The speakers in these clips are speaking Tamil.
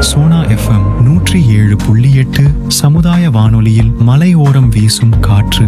சோனா எஃப்எம் நூற்றி ஏழு புள்ளி எட்டு சமுதாய வானொலியில் மலையோரம் வீசும் காற்று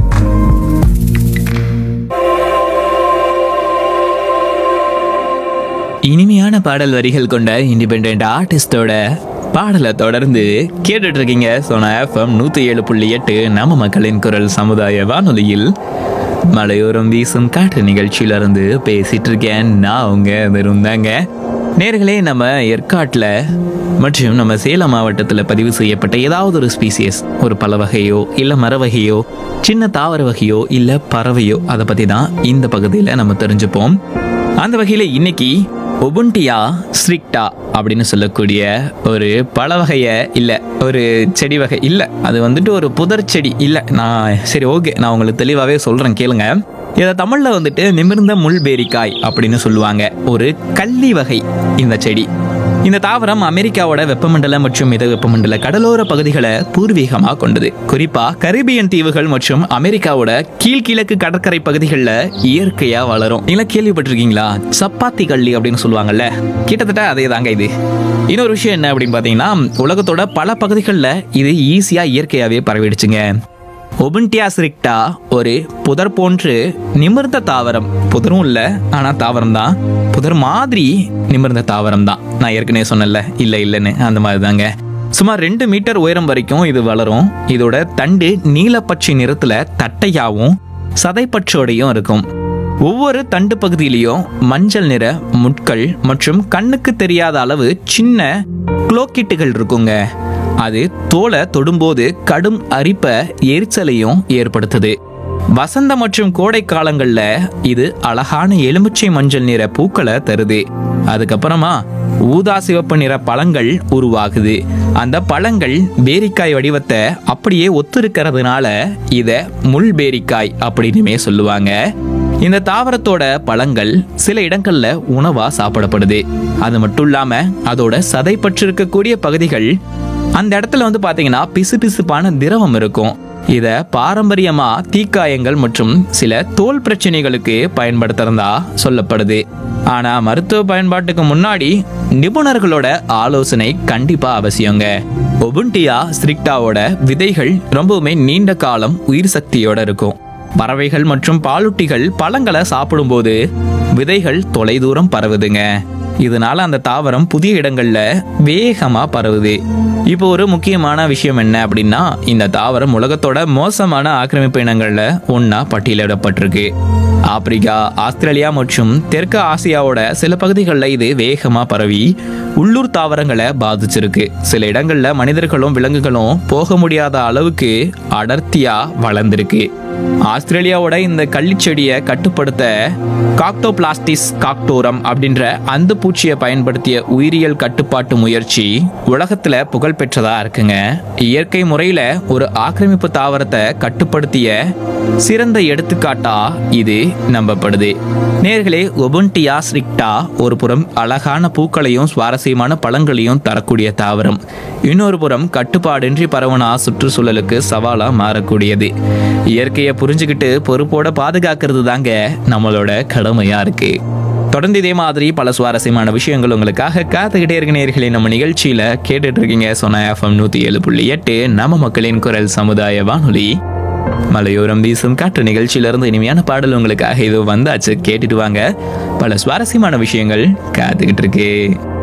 இனிமையான பாடல் வரிகள் கொண்ட இண்டிபெண்ட் ஆர்டிஸ்டோட பாடலை தொடர்ந்து கேட்டுட்டு இருக்கீங்க சோனா எஃப்எம் நூற்றி ஏழு புள்ளி எட்டு நம்ம மக்களின் குரல் சமுதாய வானொலியில் மலையோரம் வீசும் காற்று நிகழ்ச்சியிலிருந்து பேசிட்டு இருக்கேன் நான் உங்க வெறுந்தாங்க நேர்களே நம்ம ஏற்காட்டில் மற்றும் நம்ம சேலம் மாவட்டத்தில் பதிவு செய்யப்பட்ட ஏதாவது ஒரு ஸ்பீசியஸ் ஒரு பல வகையோ இல்லை மர வகையோ சின்ன தாவர வகையோ இல்லை பறவையோ அதை பற்றி தான் இந்த பகுதியில் நம்ம தெரிஞ்சுப்போம் அந்த வகையில் இன்னைக்கு ஒபுண்டியா ஸ்ட்ரிக்டா அப்படின்னு சொல்லக்கூடிய ஒரு பல வகையை இல்லை ஒரு செடி வகை இல்லை அது வந்துட்டு ஒரு புதர் செடி இல்லை நான் சரி ஓகே நான் உங்களுக்கு தெளிவாகவே சொல்கிறேன் கேளுங்க இதை தமிழில் வந்துட்டு நிமிர்ந்த முள்பேரிக்காய் அப்படின்னு சொல்லுவாங்க ஒரு கள்ளி வகை இந்த செடி இந்த தாவரம் அமெரிக்காவோட வெப்பமண்டல மற்றும் மித வெப்பமண்டல கடலோர பகுதிகளை பூர்வீகமாக கொண்டது குறிப்பா கரிபியன் தீவுகள் மற்றும் அமெரிக்காவோட கீழ்கிழக்கு கடற்கரை பகுதிகளில் இயற்கையா வளரும் நீங்களா கேள்விப்பட்டிருக்கீங்களா சப்பாத்தி கள்ளி அப்படின்னு சொல்லுவாங்கல்ல கிட்டத்தட்ட அதே தாங்க இது இன்னொரு விஷயம் என்ன அப்படின்னு பார்த்தீங்கன்னா உலகத்தோட பல பகுதிகளில் இது ஈஸியா இயற்கையாவே பரவிடுச்சுங்க ஒபின்டியா ஸ்ரிக்டா ஒரு புதர் போன்று நிமிர்ந்த தாவரம் புதரும் இல்லை ஆனால் தாவரம் தான் புதர் மாதிரி நிமிர்ந்த தாவரம் தான் நான் ஏற்கனவே சொன்னேன்ல இல்லை இல்லைன்னு அந்த மாதிரி தாங்க சுமார் ரெண்டு மீட்டர் உயரம் வரைக்கும் இது வளரும் இதோட தண்டு நீலப்பச்சை நிறத்துல தட்டையாவும் சதைப்பற்றோடையும் இருக்கும் ஒவ்வொரு தண்டு பகுதியிலையும் மஞ்சள் நிற முட்கள் மற்றும் கண்ணுக்கு தெரியாத அளவு சின்ன குளோக்கிட்டுகள் இருக்குங்க அது தோலை தொடும்போது கடும் அரிப்ப எரிச்சலையும் ஏற்படுத்துது வசந்த மற்றும் கோடை காலங்கள்ல இது அழகான எலுமிச்சை மஞ்சள் நிற பூக்களை தருது அதுக்கப்புறமா ஊதா சிவப்பு நிற பழங்கள் உருவாகுது அந்த பழங்கள் பேரிக்காய் வடிவத்தை அப்படியே ஒத்திருக்கிறதுனால இத முள்பேரிக்காய் அப்படின்னுமே சொல்லுவாங்க இந்த தாவரத்தோட பழங்கள் சில இடங்கள்ல உணவா சாப்பிடப்படுது அது மட்டும் இல்லாம அதோட சதை இருக்கக்கூடிய பகுதிகள் அந்த இடத்துல வந்து பாத்தீங்கன்னா பிசுபிசுப்பான திரவம் இருக்கும் இத பாரம்பரியமா தீக்காயங்கள் மற்றும் சில தோல் பிரச்சனைகளுக்கு பயன்படுத்துறதா சொல்லப்படுது ஆனா மருத்துவ பயன்பாட்டுக்கு முன்னாடி நிபுணர்களோட ஆலோசனை கண்டிப்பா அவசியங்க ஒபுண்டியா ஸ்ரிக்டாவோட விதைகள் ரொம்பவுமே நீண்ட காலம் உயிர் சக்தியோட இருக்கும் பறவைகள் மற்றும் பாலூட்டிகள் பழங்களை சாப்பிடும்போது விதைகள் தொலைதூரம் பரவுதுங்க இதனால அந்த தாவரம் புதிய இடங்கள்ல வேகமா பரவுது இப்போ ஒரு முக்கியமான விஷயம் என்ன அப்படின்னா இந்த தாவரம் உலகத்தோட மோசமான ஆக்கிரமிப்பு இனங்கள்ல ஒன்னா பட்டியலிடப்பட்டிருக்கு ஆப்பிரிக்கா ஆஸ்திரேலியா மற்றும் தெற்கு ஆசியாவோட சில பகுதிகளில் இது வேகமா பரவி உள்ளூர் தாவரங்களை பாதிச்சிருக்கு சில இடங்கள்ல மனிதர்களும் விலங்குகளும் போக முடியாத அளவுக்கு அடர்த்தியா வளர்ந்திருக்கு ஆஸ்திரேலியாவோட இந்த கள்ளிச்செடியை கட்டுப்படுத்த காக்டோபிளாஸ்டிஸ் காக்டோரம் அப்படின்ற அந்த பூச்சியை பயன்படுத்திய உயிரியல் கட்டுப்பாட்டு முயற்சி உலகத்துல புகழ் பெற்றதா இருக்குங்க இயற்கை முறையில ஒரு ஆக்கிரமிப்பு தாவரத்தை கட்டுப்படுத்திய சிறந்த எடுத்துக்காட்டா இது நம்பப்படுது நேர்களே ஒபுண்டியா ஸ்ரிக்டா ஒரு புறம் அழகான பூக்களையும் சுவாரஸ்யமான பழங்களையும் தரக்கூடிய தாவரம் இன்னொரு புறம் கட்டுப்பாடின்றி பரவனா சுற்றுச்சூழலுக்கு சவாலா மாறக்கூடியது இயற்கையை புரிஞ்சுக்கிட்டு பொறுப்போட பாதுகாக்கிறது தாங்க நம்மளோட கடமையா இருக்கு தொடர்ந்து இதே மாதிரி பல சுவாரஸ்யமான விஷயங்கள் உங்களுக்காக காத்துக்கிட்டே இருக்க நேர்களே நம்ம நிகழ்ச்சியில கேட்டுட்டு இருக்கீங்க சொன்ன எஃப்எம் நூத்தி ஏழு புள்ளி எட்டு நம்ம மக்களின் குரல் சமுதாய வானொலி மலையோரம் வீசும் காற்று நிகழ்ச்சியிலிருந்து இனிமையான பாடல் உங்களுக்காக இது வந்தாச்சு கேட்டுட்டு வாங்க பல சுவாரஸ்யமான விஷயங்கள் காத்துக்கிட்டு இருக்கு